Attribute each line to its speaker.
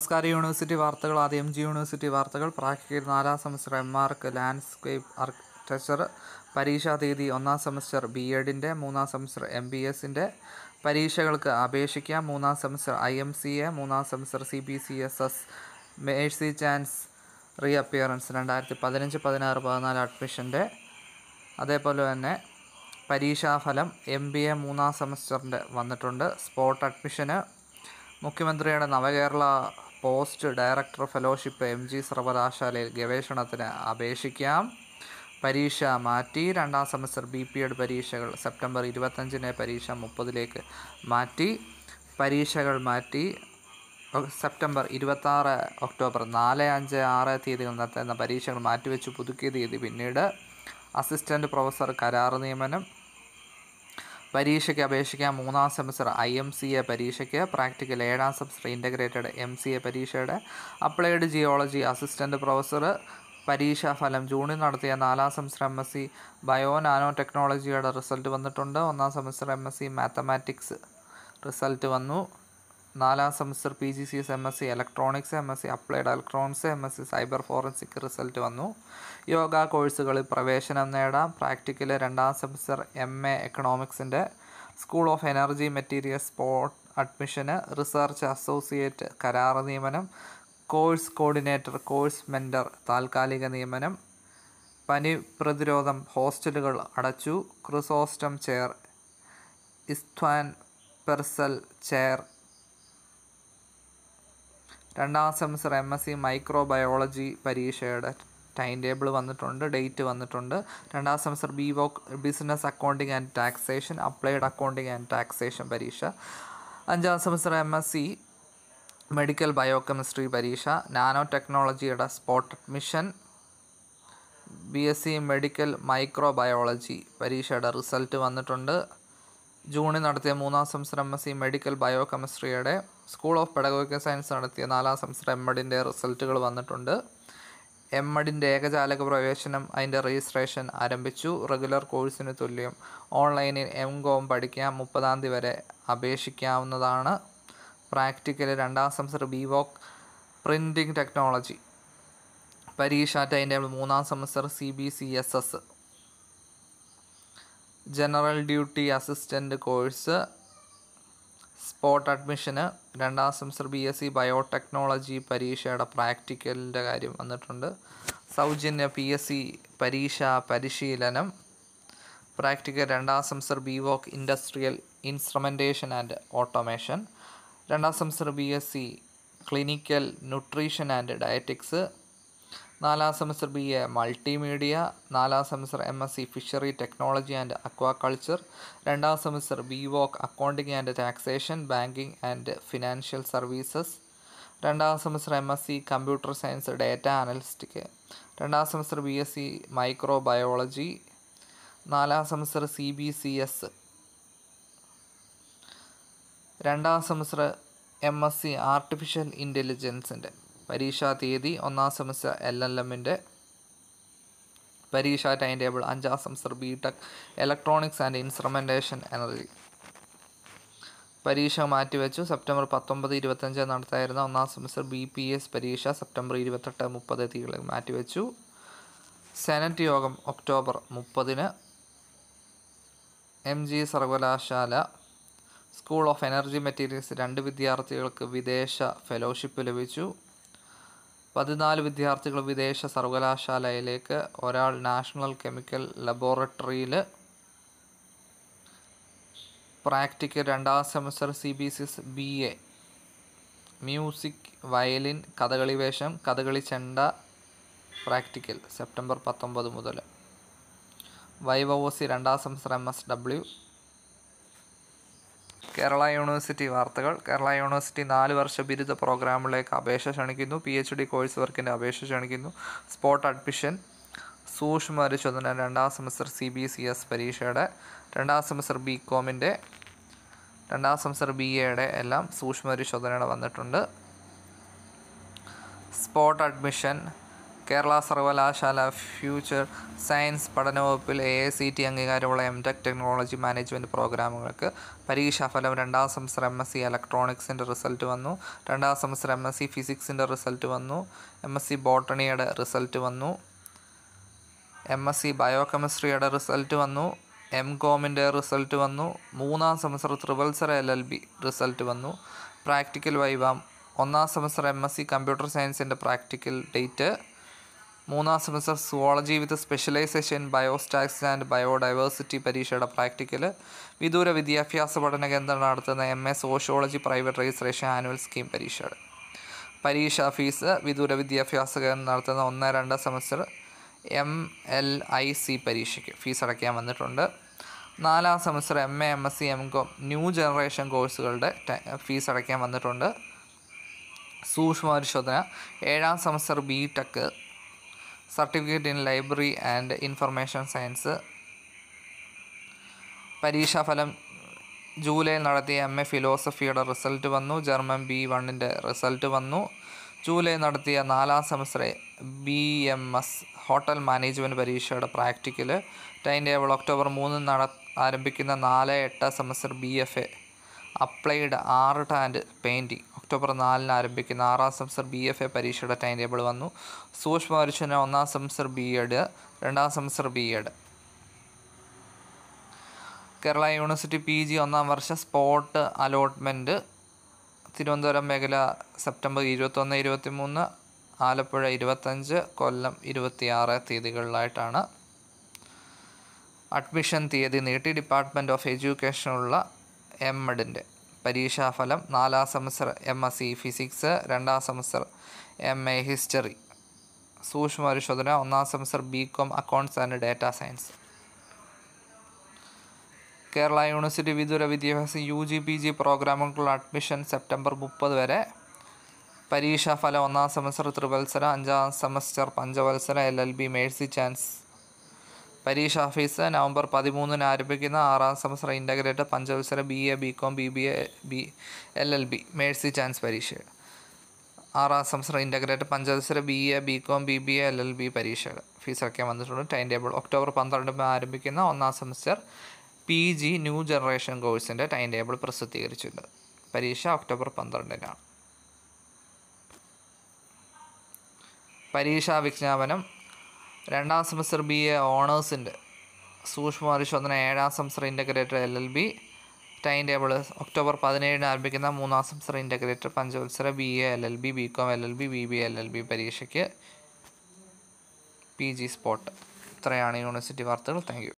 Speaker 1: നമസ്കാരം യൂണിവേഴ്സിറ്റി വാർത്തകൾ ആദ്യം എം ജി യൂണിവേഴ്സിറ്റി വാർത്തകൾ പ്രാക്ടിക്കൽ നാലാം semester M arch landscape architecture പരീക്ഷാ തീയതി ഒന്നാം സെമസ്റ്റർ ബി എഡിൻ്റെ മൂന്നാം സെമസ്റ്റർ എം ബി എസിൻ്റെ പരീക്ഷകൾക്ക് അപേക്ഷിക്കാം മൂന്നാം semester I M C A മൂന്നാം semester C B C S S mercy chance reappearance രണ്ടായിരത്തി പതിനഞ്ച് പതിനാറ് പതിനാല് അഡ്മിഷൻ്റെ അതേപോലെ തന്നെ പരീക്ഷാഫലം എം ബി എ മൂന്നാം സെമസ്റ്ററിൻ്റെ വന്നിട്ടുണ്ട് സ്പോട്ട് അഡ്മിഷന് മുഖ്യമന്ത്രിയുടെ Navakerala postdoctoral fellowship M G സർവകലാശാലയിൽ ഗവേഷണത്തിന് അപേക്ഷിക്കാം പരീക്ഷ മാറ്റി രണ്ടാം സെമസ്റ്റർ ബി പി എഡ് പരീക്ഷകൾ സെപ്റ്റംബർ ഇരുപത്തഞ്ചിന് പരീക്ഷ മുപ്പതിലേക്ക് മാറ്റി പരീക്ഷകൾ മാറ്റി ഒ- സെപ്റ്റംബർ ഇരുപത്താറ് ഒക്ടോബർ നാല് അഞ്ച് ആറ് തീയതികൾ നടത്തുന്ന പരീക്ഷകൾ മാറ്റിവെച്ചു പുതുക്കിയ തീയതി പിന്നീട് അസിസ്റ്റൻറ്റ് പ്രൊഫസർ കരാർ നിയമനം പരീക്ഷയ്ക്ക് അപേക്ഷിക്കാൻ മൂന്നാം semester I M C A പരീക്ഷയ്ക്ക് പ്രാക്ടിക്കൽ ഏഴാം semester integrated M C A പരീക്ഷയുടെ അപ്ലൈഡ് ജിയോളജി അസിസ്റ്റൻറ്റ് പ്രൊഫസർ പരീക്ഷാഫലം ജൂണിൽ നടത്തിയ നാലാം semester M S C bio nano ടെക്നോളജിയുടെ റിസൾട്ട് വന്നിട്ടുണ്ട് ഒന്നാം semester M S C mathematics result വന്നു നാലാം semester P G C S M S C electronics M S C applied electronics M S C cyber forensic result വന്നു yoga കോഴ്സുകളിൽ പ്രവേശനം നേടാം practical രണ്ടാം സെമസ്റ്റർ എം എ എക്കണോമിക്സിൻ്റെ school of energy material spot അഡ്മിഷന് research associate കരാർ നിയമനം course coordinator course mentor താൽക്കാലിക നിയമനം പനി പ്രതിരോധം ഹോസ്റ്റലുകൾ അടച്ചു Chrysostom chair Istvan Perczel chair രണ്ടാം semester M S C microbiology പരീക്ഷയുടെ ടൈം ടേബിൾ വന്നിട്ടുണ്ട് ഡേറ്റ് വന്നിട്ടുണ്ട് രണ്ടാം semester B voc business accounting and taxation applied accounting and taxation പരീക്ഷ അഞ്ചാം semester M S C medical biochemistry പരീക്ഷ നാനോ ടെക്നോളജിയുടെ spot admission B S C medical microbiology പരീക്ഷയുടെ result വന്നിട്ടുണ്ട് ജൂണിൽ നടത്തിയ മൂന്നാം semester M S C medical bio കെമിസ്ട്രിയുടെ സ്കൂൾ ഓഫ് പെഡഗോഗിക്കൽ സയൻസ് നടത്തിയ നാലാം സെമസ്റ്റർ എം എഡിൻ്റെ റിസൾട്ടുകൾ വന്നിട്ടുണ്ട് എം എഡിൻ്റെ ഏകജാലക പ്രവേശനം അതിൻ്റെ രജിസ്ട്രേഷൻ ആരംഭിച്ചു റെഗുലർ കോഴ്സിന് തുല്യം ഓൺലൈനിൽ എം കോം പഠിക്കാം മുപ്പതാം തീയതി വരെ അപേക്ഷിക്കാവുന്നതാണ് പ്രാക്ടിക്കൽ രണ്ടാം semester B voc printing technology പരീക്ഷ ടൈം ടേബിൾ മൂന്നാം semester C B C S S general duty assistant course spot അഡ്മിഷന് രണ്ടാം semester B S C biotechnology പരീക്ഷയുടെ പ്രാക്ടിക്കലിൻ്റെ കാര്യം വന്നിട്ടുണ്ട് സൗജന്യ പി എസ് സി പരീക്ഷാ പരിശീലനം പ്രാക്ടിക്കൽ രണ്ടാം semester B voc industrial instrumentation and automation രണ്ടാം semester B S C clinical nutrition and dietetics നാലാം സെമസ്റ്റർ ബി എ മൾട്ടിമീഡിയ നാലാം semester M S C fishery technology and aquaculture രണ്ടാം semester B voc accounting and taxation banking and financial services രണ്ടാം semester M S C computer science data analytics രണ്ടാം semester B S C microbiology നാലാം semester C B C S രണ്ടാം semester M S C artificial ഇൻ്റലിജൻസിൻ്റെ പരീക്ഷാ തീയതി ഒന്നാം semester L L എമ്മിൻ്റെ പരീക്ഷാ ടൈം ടേബിൾ അഞ്ചാം semester B tech electronics and instrumentation energy പരീക്ഷ മാറ്റിവെച്ചു സെപ്റ്റംബർ പത്തൊമ്പത് ഇരുപത്തഞ്ച് നടത്തായിരുന്ന ഒന്നാം സെമസ്റ്റർ ബി പി എസ് പരീക്ഷ സെപ്റ്റംബർ ഇരുപത്തെട്ട് മുപ്പത് തീയതികളിൽ മാറ്റിവെച്ചു സെനറ്റ് യോഗം ഒക്ടോബർ മുപ്പതിന് എം ജി സർവകലാശാല സ്കൂൾ ഓഫ് എനർജി മെറ്റീരിയൽസ് രണ്ട് വിദ്യാർത്ഥികൾക്ക് വിദേശ ഫെലോഷിപ്പ് ലഭിച്ചു പതിനാല് വിദ്യാർത്ഥികൾ വിദേശ സർവകലാശാലയിലേക്ക് ഒരാൾ നാഷണൽ കെമിക്കൽ ലബോറട്ടറിയിൽ പ്രാക്ടിക്കൽ രണ്ടാം semester C B C S B A music violin Kathakali വേഷം കഥകളി ചെണ്ട പ്രാക്ടിക്കൽ സെപ്റ്റംബർ പത്തൊമ്പത് മുതൽ വൈവോസി രണ്ടാം semester M S W Kerala university വാർത്തകൾ കേരള യൂണിവേഴ്സിറ്റി നാല് വർഷ ബിരുദ പ്രോഗ്രാമിലേക്ക് അപേക്ഷ ക്ഷണിക്കുന്നു പി എച്ച് ഡി കോഴ്സ് വർക്കിൻ്റെ അപേക്ഷ ക്ഷണിക്കുന്നു സ്പോട്ട് അഡ്മിഷൻ സൂക്ഷ്മ പരിശോധന രണ്ടാം semester C B C S പരീക്ഷയുടെ രണ്ടാം സെമസ്റ്റർ ബി കോമിൻ്റെ രണ്ടാം സെമസ്റ്റർ ബി എയുടെ എല്ലാം സൂക്ഷ്മ പരിശോധനയുടെ വന്നിട്ടുണ്ട് സ്പോട്ട് അഡ്മിഷൻ കേരള സർവകലാശാല ഫ്യൂച്ചർ സയൻസ് പഠന വകുപ്പിൽ എ ഐ സി ടി അംഗീകാരമുള്ള എം ടെക് ടെക്നോളജി മാനേജ്മെൻറ്റ് പ്രോഗ്രാമുകൾക്ക് പരീക്ഷാഫലം രണ്ടാം സെമസ്റ്റർ എം എസ് സി ഇലക്ട്രോണിക്സിൻ്റെ റിസൾട്ട് വന്നു രണ്ടാം സെമസ്റ്റർ എം എസ് സി ഫിസിക്സിൻ്റെ റിസൾട്ട് വന്നു എം എസ് സി ബോട്ടണിയുടെ റിസൾട്ട് വന്നു എം എസ് സി ബയോ കെമിസ്ട്രിയുടെ റിസൾട്ട് വന്നു എം കോമിൻ്റെ റിസൾട്ട് വന്നു മൂന്നാം സെമസ്റ്റർ ത്രിവത്സര എൽ എൽ ബി റിസൾട്ട് വന്നു പ്രാക്ടിക്കൽ വൈവാം ഒന്നാം semester M S C computer സയൻസിൻ്റെ പ്രാക്ടിക്കൽ ഡേറ്റ് മൂന്നാം സെമസ്റ്റർ സുവോളജി വിത്ത് സ്പെഷ്യലൈസേഷൻ ബയോസ്റ്റാക്സ് ആൻഡ് ബയോഡൈവേഴ്സിറ്റി പരീക്ഷയുടെ പ്രാക്ടിക്കൽ വിദൂര വിദ്യാഭ്യാസ പഠന കേന്ദ്രം നടത്തുന്ന M A sociology private registration annual scheme പരീക്ഷയുടെ പരീക്ഷാ ഫീസ് വിദൂര വിദ്യാഭ്യാസ കേന്ദ്രം നടത്തുന്ന ഒന്ന് രണ്ട് semester M L I C പരീക്ഷയ്ക്ക് ഫീസ് അടയ്ക്കാൻ വന്നിട്ടുണ്ട് നാലാം semester M A M S C M com new generation കോഴ്സുകളുടെ ഫീസ് അടയ്ക്കാൻ വന്നിട്ടുണ്ട് സൂക്ഷ്മ പരിശോധന ഏഴാം semester B tech certificate in library and information science പരീക്ഷാഫലം ജൂലൈയിൽ നടത്തിയ എം എ ഫിലോസഫിയുടെ റിസൾട്ട് വന്നു ജർമ്മൻ ബി വണ്ണിൻ്റെ റിസൾട്ട് വന്നു ജൂലൈ നടത്തിയ നാലാം semester B M S hotel management പരീക്ഷയുടെ പ്രാക്ടിക്കൽ ടൈം ടേബിൾ ഒക്ടോബർ മൂന്നിന് നട ആരംഭിക്കുന്ന നാല് എട്ട് semester B F A applied art and painting October നാലിന് ആരംഭിക്കുന്ന ആറാം സെമസ്റ്റർ ബി എഫ് എ പരീക്ഷയുടെ ടൈം ടേബിൾ വന്നു സൂക്ഷ്മ പരിശോധന ഒന്നാം സെമസ്റ്റർ ബി എഡ് രണ്ടാം semester B ed Kerala university P G ഒന്നാം വർഷ സ്പോട്ട് അലോട്ട്മെൻറ്റ് തിരുവനന്തപുരം മേഖല സെപ്റ്റംബർ ഇരുപത്തൊന്ന് ഇരുപത്തി മൂന്ന് ആലപ്പുഴ ഇരുപത്തഞ്ച് കൊല്ലം ഇരുപത്തിയാറ് തീയതികളിലായിട്ടാണ് അഡ്മിഷൻ തീയതി നീട്ടി ഡിപ്പാർട്ട്മെൻറ്റ് ഓഫ് എഡ്യൂക്കേഷനുള്ള എം എഡിൻ്റെ പരീക്ഷാഫലം നാലാം semester M S C physics രണ്ടാം സെമസ്റ്റർ എം എ ഹിസ്റ്ററി സൂക്ഷ്മ പരിശോധന ഒന്നാം semester B com accounts and data science Kerala university വിദൂര വിദ്യാഭ്യാസം യു ജി പി ജി പ്രോഗ്രാമുകൾക്കുള്ള അഡ്മിഷൻ സെപ്റ്റംബർ മുപ്പത് വരെ പരീക്ഷാഫലം ഒന്നാം സെമസ്റ്റർ ത്രിവത്സര അഞ്ചാം സെമസ്റ്റർ പഞ്ചവത്സര L L B mercy chance പരീക്ഷാ ഫീസ് നവംബർ പതിമൂന്നിന് ആരംഭിക്കുന്ന ആറാം സെമസ്റ്റർ ഇൻ്റഗ്രേറ്റഡ് പഞ്ചവത്സര B A B com B B A B L L B mercy chance പരീക്ഷ ആറാം സെമസ്റ്റർ ഇൻ്റഗ്രേറ്റഡ് പഞ്ചവത്സര B A B com B B A L L B പരീക്ഷകൾ fees അടയ്ക്കാൻ വന്നിട്ടുണ്ട് ടൈം ടേബിൾ ഒക്ടോബർ പന്ത്രണ്ടിന് ആരംഭിക്കുന്ന ഒന്നാം semester P G new generation കോഴ്സിൻ്റെ ടൈം ടേബിൾ പ്രസിദ്ധീകരിച്ചിട്ടുണ്ട് പരീക്ഷ ഒക്ടോബർ പന്ത്രണ്ടിനാണ് പരീക്ഷാ വിജ്ഞാപനം രണ്ടാം സെമസ്റ്റർ ബി എ ഓണേഴ്സിൻ്റെ സൂക്ഷ്മ പരിശോധന ഏഴാം semester integrated L L B time table October പതിനേഴിന് ആരംഭിക്കുന്ന മൂന്നാം സെമസ്റ്റർ ഇൻ്റഗ്രേറ്റഡ് പഞ്ചവത്സര B A L L B B com L L B B B L L B പരീക്ഷയ്ക്ക് പി ജി സ്പോട്ട് ഇത്രയാണ് university വാർത്തകൾ താങ്ക് യു